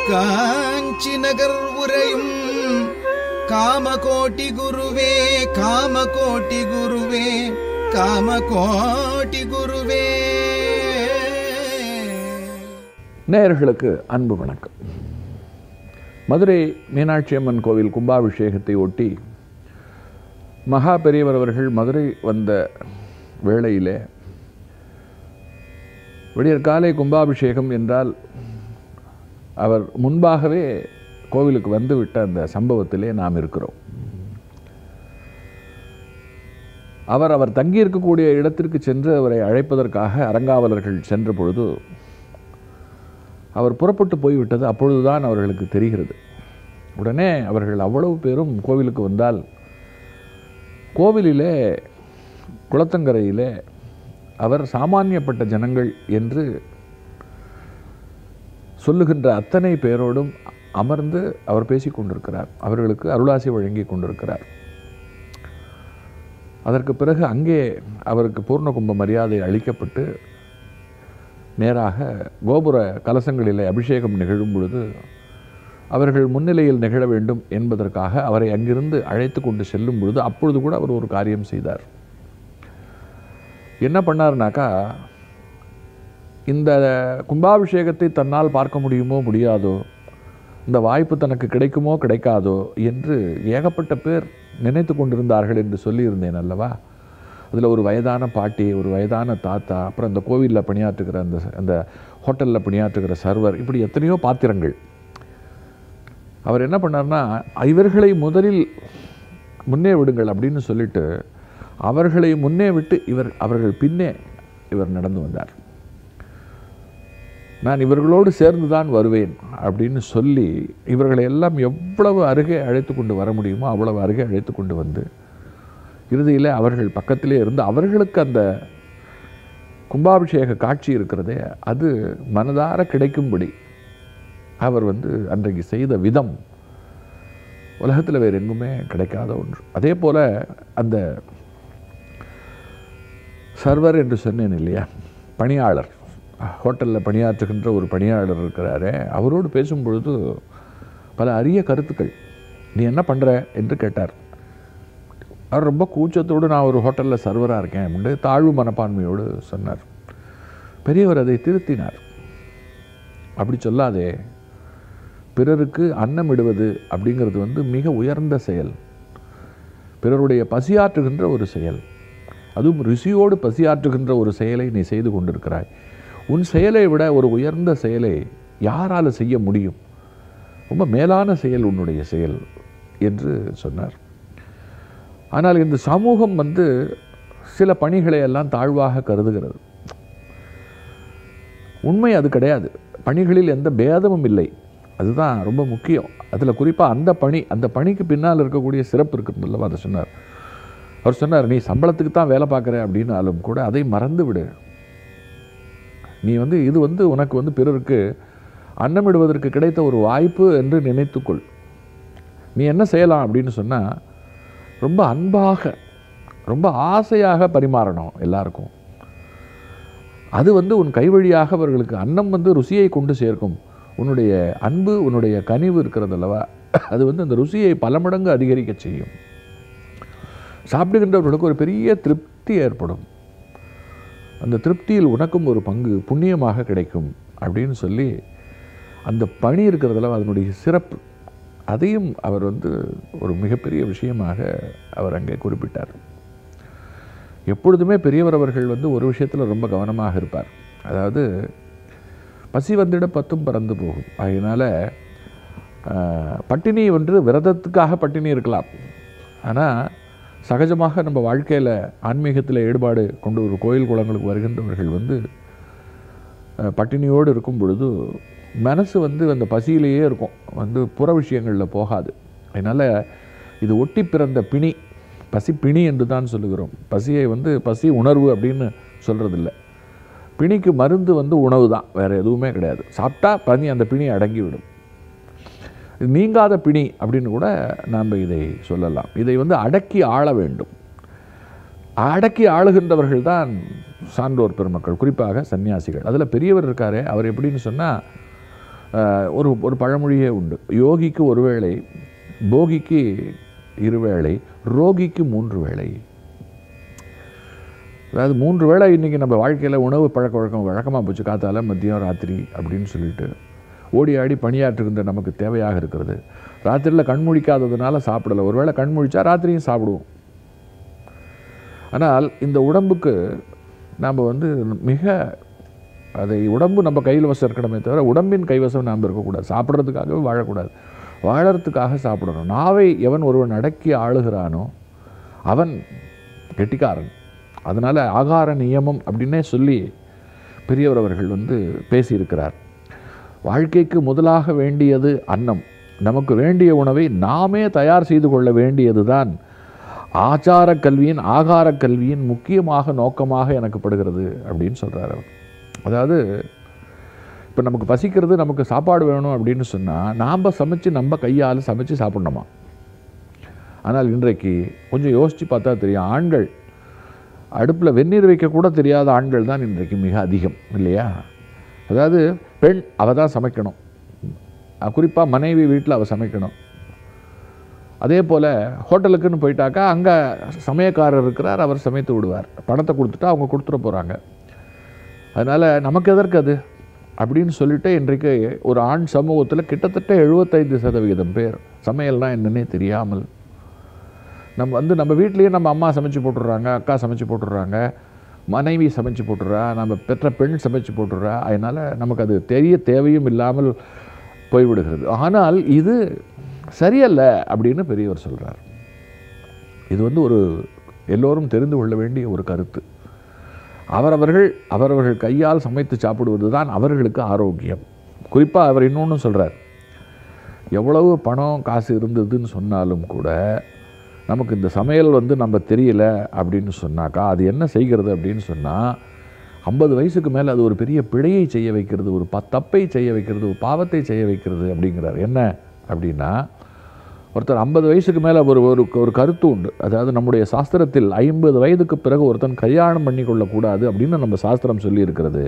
காஞ்சி நகர் உரையும் காமகோட்டி குருவே காமகோட்டி குருவே காமகோட்டி குருவே நேயர்களுக்கு அன்பு வணக்கம் மதுரை மீனாட்சி அம்மன் கோவில் கும்பாபிஷேகத்தை ஒட்டி மகா பெரியவர் அவர்கள் மதுரை வந்த வேளையிலே விடியற்காலை கும்பாபிஷேகம் என்றால் அவர் முன்பாகவே கோவிலுக்கு வந்துவிட்ட அந்த சம்பவத்திலே நாம் இருக்கிறோம் அவர் அவர் தங்கியிருக்கக்கூடிய இடத்திற்கு சென்று அவரை அழைப்பதற்காக அறங்காவலர்கள் சென்ற பொழுது அவர் புறப்பட்டு போய்விட்டது அப்பொழுதுதான் அவர்களுக்கு தெரிகிறது உடனே அவர்கள் அவ்வளவு பேரும் கோவிலுக்கு வந்தால் கோவிலிலே குளத்தங்கரையிலே அவர் சாமானியப்பட்ட ஜனங்கள் என்று சொல்லுகின்ற அத்தனை பேரோடும் அமர்ந்து அவர் பேசிக் கொண்டிருக்கிறார் அவர்களுக்கு அருளாசி வழங்கி கொண்டிருக்கிறார் அதற்கு பிறகு அங்கே அவருக்கு பூர்ண கும்ப மரியாதை அளிக்கப்பட்டு நேராக கோபுர கலசங்களிலே அபிஷேகம் நிகழும் பொழுது அவர்கள் முன்னிலையில் நிகழ வேண்டும் என்பதற்காக அவரை அங்கிருந்து அழைத்து கொண்டு செல்லும் பொழுது அப்பொழுது கூட அவர் ஒரு காரியம் செய்தார் என்ன பண்ணார்னாக்கா இந்த கும்பாபிஷேகத்தை தன்னால் பார்க்க முடியுமோ முடியாதோ இந்த வாய்ப்பு தனக்கு கிடைக்குமோ கிடைக்காதோ என்று ஏகப்பட்ட பேர் நினைத்து கொண்டிருந்தார்கள் என்று சொல்லியிருந்தேன் அல்லவா அதில் ஒரு வயதான பாட்டி ஒரு வயதான தாத்தா அப்புறம் இந்த கோவிலில் பணியாற்றுகிற அந்த அந்த ஹோட்டலில் பணியாற்றுகிற சர்வர் இப்படி எத்தனையோ பாத்திரங்கள் அவர் என்ன பண்ணார்னா இவர்களை முதலில் முன்னே விடுங்கள் அப்படின்னு சொல்லிட்டு அவர்களை முன்னே விட்டு இவர் அவர்கள் பின்னே இவர் நடந்து வந்தார் நான் இவர்களோடு சேர்ந்து தான் வருவேன் அப்படின்னு சொல்லி இவர்களை எல்லாம் எவ்வளவு அருகே அழைத்து கொண்டு வர முடியுமோ அவ்வளவு அருகே அழைத்து கொண்டு வந்து இறுதியில் அவர்கள் பக்கத்திலே இருந்து அவர்களுக்கு அந்த கும்பாபிஷேக காட்சி இருக்கிறதே அது மனதார கிடைக்கும்படி அவர் வந்து அன்றைக்கு செய்த விதம் உலகத்தில் வேறு எங்குமே கிடைக்காத ஒன்று அதே போல் அந்த சர்வர் என்று சொன்னேன் இல்லையா பணியாளர் ஹோட்டலில் பணியாற்றுகின்ற ஒரு பணியாளர் இருக்கிறாரே அவரோடு பேசும் பொழுது பல அரிய கருத்துக்கள் நீ என்ன பண்ணுற என்று கேட்டார் அவர் ரொம்ப கூச்சத்தோடு நான் ஒரு ஹோட்டலில் சர்வராக இருக்கேன் அப்படின்னு தாழ்வு மனப்பான்மையோடு சொன்னார் பெரியவர் அதை திருத்தினார் அப்படி சொல்லாதே பிறருக்கு அன்னம் இடுவது அப்படிங்கிறது வந்து மிக உயர்ந்த செயல் பிறருடைய பசியாற்றுகின்ற ஒரு செயல் அதுவும் ருசியோடு பசியாற்றுகின்ற ஒரு செயலை நீ செய்து கொண்டிருக்கிறாய் உன் செயலை விட ஒரு உயர்ந்த செயலை யாரால் செய்ய முடியும் ரொம்ப மேலான செயல் உன்னுடைய செயல் என்று சொன்னார் ஆனால் இந்த சமூகம் வந்து சில பணிகளை எல்லாம் தாழ்வாக கருதுகிறது உண்மை அது கிடையாது பணிகளில் எந்த பேதமும் இல்லை அதுதான் ரொம்ப முக்கியம் அதில் குறிப்பாக அந்த பணி அந்த பணிக்கு பின்னால் இருக்கக்கூடிய சிறப்பு இருக்குதுல்லவா அதை சொன்னார் அவர் சொன்னார் நீ சம்பளத்துக்கு தான் வேலை பார்க்குற அப்படின்னாலும் கூட அதை மறந்து விடு நீ வந்து இது வந்து உனக்கு வந்து பிறருக்கு அன்னமிடுவதற்கு கிடைத்த ஒரு வாய்ப்பு என்று நினைத்துக்கொள் நீ என்ன செய்யலாம் அப்படின்னு சொன்னால் ரொம்ப அன்பாக ரொம்ப ஆசையாக பரிமாறணும் எல்லாருக்கும் அது வந்து உன் கைவழியாக அவர்களுக்கு அன்னம் வந்து ருசியை கொண்டு சேர்க்கும் உன்னுடைய அன்பு உன்னுடைய கனிவு இருக்கிறது அல்லவா அது வந்து அந்த ருசியை பல மடங்கு அதிகரிக்க செய்யும் சாப்பிடுகின்றவர்களுக்கு ஒரு பெரிய திருப்தி ஏற்படும் அந்த திருப்தியில் உனக்கும் ஒரு பங்கு புண்ணியமாக கிடைக்கும் அப்படின்னு சொல்லி அந்த பணி இருக்கிறதுல அதனுடைய சிறப்பு அதையும் அவர் வந்து ஒரு மிகப்பெரிய விஷயமாக அவர் அங்கே குறிப்பிட்டார் எப்பொழுதுமே பெரியவர் அவர்கள் வந்து ஒரு விஷயத்தில் ரொம்ப கவனமாக இருப்பார் அதாவது பசி வந்திட பத்தும் பறந்து போகும் அதனால் பட்டினி ஒன்று விரதத்துக்காக பட்டினி இருக்கலாம் ஆனால் சகஜமாக நம்ம வாழ்க்கையில் ஆன்மீகத்தில் ஈடுபாடு கொண்டு ஒரு கோயில் குளங்களுக்கு வருகின்றவர்கள் வந்து பட்டினியோடு இருக்கும் பொழுது மனசு வந்து அந்த பசியிலேயே இருக்கும் வந்து புற விஷயங்களில் போகாது அதனால் இது ஒட்டி பிறந்த பிணி பசி பிணி என்று தான் சொல்லுகிறோம் பசியை வந்து பசி உணர்வு அப்படின்னு சொல்கிறதில்ல பிணிக்கு மருந்து வந்து உணவு தான் வேறு எதுவுமே கிடையாது சாப்பிட்டா பனி அந்த பிணி அடங்கிவிடும் இது நீங்காத பிணி அப்படின்னு கூட நாம் இதை சொல்லலாம் இதை வந்து அடக்கி ஆள வேண்டும் அடக்கி ஆளுகின்றவர்கள் தான் சான்றோர் பெருமக்கள் குறிப்பாக சன்னியாசிகள் அதில் பெரியவர் இருக்காரே அவர் எப்படின்னு சொன்னால் அஹ், ஒரு ஒரு பழமொழியே உண்டு யோகிக்கு ஒரு வேளை போகிக்கு இருவேளை ரோகிக்கு மூன்று வேளை அதாவது மூன்று வேளை இன்றைக்கி நம்ம வாழ்க்கையில் உணவு பழக்க வழக்கம் வழக்கமாக போச்சு காத்தால மதியம் ராத்திரி அப்படின்னு சொல்லிட்டு ஓடி ஆடி பணியாற்றுகின்ற நமக்கு தேவையாக இருக்கிறது ராத்திரியில் கண் முழிக்காததுனால சாப்பிடலை ஒருவேளை கண் முழிச்சா ராத்திரியும் சாப்பிடுவோம் ஆனால் இந்த உடம்புக்கு நாம் வந்து மிக அதை உடம்பு நம்ம கையில் வசம் இருக்கணுமே தவிர உடம்பின் கைவசம் நாம் இருக்கக்கூடாது சாப்பிட்றதுக்காகவே வாழக்கூடாது வாழறதுக்காக சாப்பிடணும் நாவை எவன் ஒருவன் அடக்கி ஆளுகிறானோ அவன் கெட்டிக்காரன் அதனால் ஆகார நியமம் அப்படின்னே சொல்லி பெரியவர் அவர்கள் வந்து பேசியிருக்கிறார் வாழ்க்கைக்கு முதலாக வேண்டியது அன்னம் நமக்கு வேண்டிய உணவை நாமே தயார் செய்து கொள்ள வேண்டியது தான் ஆச்சார கல்வியின் ஆகார கல்வியின் முக்கியமாக நோக்கமாக எனக்கு படுகிறது அப்படின்னு சொல்கிறார் அவர் அதாவது இப்போ நமக்கு பசிக்கிறது நமக்கு சாப்பாடு வேணும் அப்படின்னு சொன்னால் நாம் சமைச்சு நம்ம கையால் சமைச்சு சாப்பிட்ணுமா ஆனால் இன்றைக்கு கொஞ்சம் யோசித்து பார்த்தா தெரியும் ஆண்கள் அடுப்பில் வெந்நீர் வைக்க கூட தெரியாத ஆண்கள் தான் இன்றைக்கு மிக அதிகம் இல்லையா அதாவது பெண் அவள் தான் சமைக்கணும் குறிப்பாக மனைவி வீட்டில் அவள் சமைக்கணும் அதே போல் ஹோட்டலுக்குன்னு போயிட்டாக்கா அங்கே சமயக்காரர் இருக்கிறார் அவர் சமைத்து விடுவார் பணத்தை கொடுத்துட்டா அவங்க கொடுத்துட போகிறாங்க அதனால் நமக்கு எதற்கு அது அப்படின்னு சொல்லிட்டு இன்றைக்கு ஒரு ஆண் சமூகத்தில் கிட்டத்தட்ட எழுபத்தைந்து சதவிகிதம் பேர் சமையல்னால் என்னன்னே தெரியாமல் நம்ம வந்து நம்ம வீட்லேயே நம்ம அம்மா சமைச்சு போட்டுடுறாங்க அக்கா சமைச்சு போட்டுடுறாங்க மனைவி சமைச்சு போட்டுடுறா நம்ம பெற்ற பெண் சமைச்சு போட்டுடுறா அதனால் நமக்கு அது தெரிய தேவையும் இல்லாமல் போய்விடுகிறது ஆனால் இது சரியல்ல அப்படின்னு பெரியவர் சொல்கிறார் இது வந்து ஒரு எல்லோரும் தெரிந்து கொள்ள வேண்டிய ஒரு கருத்து அவரவர்கள் அவரவர்கள் கையால் சமைத்து சாப்பிடுவது தான் அவர்களுக்கு ஆரோக்கியம் குறிப்பாக அவர் இன்னொன்று சொல்கிறார் எவ்வளவு பணம் காசு இருந்ததுன்னு சொன்னாலும் கூட நமக்கு இந்த சமையல் வந்து நம்ம தெரியல அப்படின்னு சொன்னாக்கா அது என்ன செய்கிறது அப்படின்னு சொன்னால் ஐம்பது வயசுக்கு மேலே அது ஒரு பெரிய பிழையை செய்ய வைக்கிறது ஒரு ப தப்பை செய்ய வைக்கிறது ஒரு பாவத்தை செய்ய வைக்கிறது அப்படிங்கிறார் என்ன அப்படின்னா ஒருத்தர் ஐம்பது வயசுக்கு மேலே ஒரு ஒரு ஒரு கருத்து உண்டு அதாவது நம்முடைய சாஸ்திரத்தில் ஐம்பது வயதுக்கு பிறகு ஒருத்தன் கல்யாணம் பண்ணி கொள்ளக்கூடாது அப்படின்னு நம்ம சாஸ்திரம் சொல்லியிருக்கிறது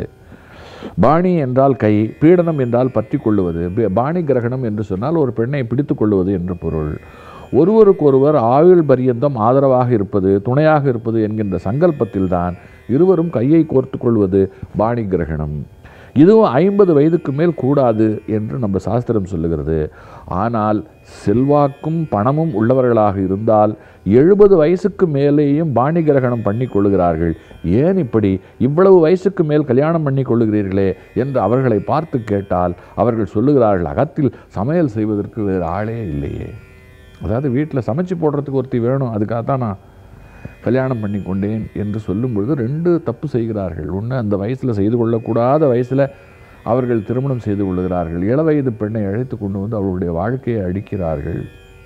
பாணி என்றால் கை பீடனம் என்றால் பற்றி கொள்ளுவது பி- பாணி கிரகணம் என்று சொன்னால் ஒரு பெண்ணை பிடித்து கொள்ளுவது என்று பொருள் ஒருவருக்கொருவர் ஆயுள் பரியந்தம் ஆதரவாக இருப்பது துணையாக இருப்பது என்கின்ற சங்கல்பத்தில்தான் இருவரும் கையை கோர்த்து கொள்வது பாணி கிரகணம் இதுவும் ஐம்பது வயதுக்கு மேல் கூடாது என்று நம்ம சாஸ்திரம் சொல்லுகிறது ஆனால் செல்வாக்கும் பணமும் உள்ளவர்களாக இருந்தால் எழுபது வயசுக்கு மேலேயும் பாணி கிரகணம் பண்ணி கொள்ளுகிறார்கள் ஏன் இப்படி இவ்வளவு வயசுக்கு மேல் கல்யாணம் பண்ணி கொள்ளுகிறீர்களே என்று அவர்களை பார்த்து கேட்டால் அவர்கள் சொல்லுகிறார்கள் அகத்தில் சமையல் செய்வதற்கு வேறு ஆளே இல்லையே அதாவது வீட்டில் சமைச்சு போடுறதுக்கு ஒருத்தி வேணும் அதுக்காக தான் நான் கல்யாணம் பண்ணி கொண்டேன் என்று சொல்லும் பொழுது ரெண்டு தப்பு செய்கிறார்கள் ஒன்று அந்த வயசில் செய்து கொள்ளக்கூடாத வயசில் அவர்கள் திருமணம் செய்து கொள்ளுகிறார்கள் இளவயது பெண்ணை அழைத்து கொண்டு வந்து அவர்களுடைய வாழ்க்கையை அடிக்கிறார்கள்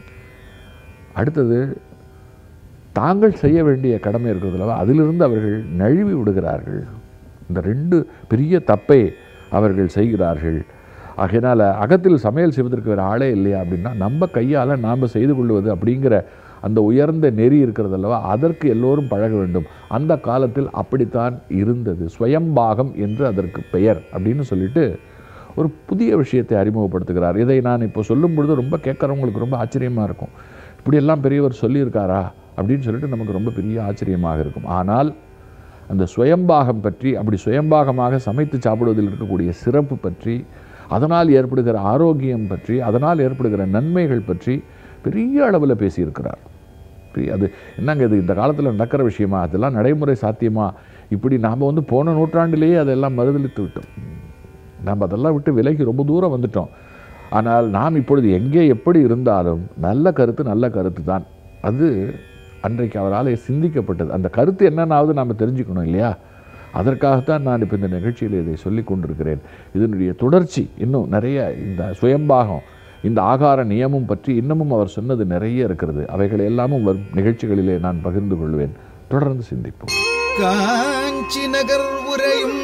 அடுத்தது தாங்கள் செய்ய வேண்டிய கடமை இருக்கிறதுல அதிலிருந்து அவர்கள் நழுவி விடுகிறார்கள் இந்த ரெண்டு பெரிய தப்பை அவர்கள் செய்கிறார்கள் ஆகையினால் அகத்தில் சமையல் செய்வதற்கு வேறு ஆளே இல்லையா அப்படின்னா நம்ம கையால் நாம் செய்து கொள்வது அப்படிங்கிற அந்த உயர்ந்த நெறி இருக்கிறது அல்லவா அதற்கு எல்லோரும் பழக வேண்டும் அந்த காலத்தில் அப்படித்தான் இருந்தது ஸ்வயம்பாகம் என்று அதற்கு பெயர் அப்படின்னு சொல்லிட்டு ஒரு புதிய விஷயத்தை அறிமுகப்படுத்துகிறார் இதை நான் இப்போ சொல்லும் பொழுது ரொம்ப கேட்குறவங்களுக்கு ரொம்ப ஆச்சரியமாக இருக்கும் இப்படியெல்லாம் பெரியவர் சொல்லியிருக்காரா அப்படின்னு சொல்லிட்டு நமக்கு ரொம்ப பெரிய ஆச்சரியமாக இருக்கும் ஆனால் அந்த சுயம்பாகம் பற்றி அப்படி சுயம்பாகமாக சமைத்து சாப்பிடுவதில் இருக்கக்கூடிய சிறப்பு பற்றி அதனால் ஏற்படுகிற ஆரோக்கியம் பற்றி அதனால் ஏற்படுகிற நன்மைகள் பற்றி பெரிய அளவில் பேசியிருக்கிறார் பெரிய அது என்னங்க இது இந்த காலத்தில் நடக்கிற விஷயமா அதெல்லாம் நடைமுறை சாத்தியமா இப்படி நாம் வந்து போன நூற்றாண்டிலேயே அதெல்லாம் மறுதளித்து விட்டோம் நாம் அதெல்லாம் விட்டு விலகி ரொம்ப தூரம் வந்துட்டோம் ஆனால் நாம் இப்பொழுது எங்கே எப்படி இருந்தாலும் நல்ல கருத்து நல்ல கருத்து தான் அது அன்றைக்கு அவரால் சிந்திக்கப்பட்டது அந்த கருத்து என்னன்னாவது நாம் தெரிஞ்சுக்கணும் இல்லையா அதற்காகத்தான் நான் இப்போ இந்த நிகழ்ச்சியில் இதை சொல்லிக் கொண்டிருக்கிறேன் இதனுடைய தொடர்ச்சி இன்னும் நிறைய இந்த சுயம்பாகம் இந்த ஆகார நியமம் பற்றி இன்னமும் அவர் சொன்னது நிறைய இருக்கிறது அவைகள் எல்லாமும் வரும் நிகழ்ச்சிகளிலே நான் பகிர்ந்து கொள்வேன் தொடர்ந்து சிந்திப்போம் காஞ்சி நகர் உரையும்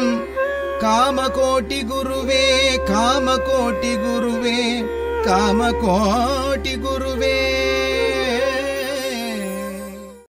காமகோட்டி குருவே காமகோட்டி குருவே காமகோட்டி குருவே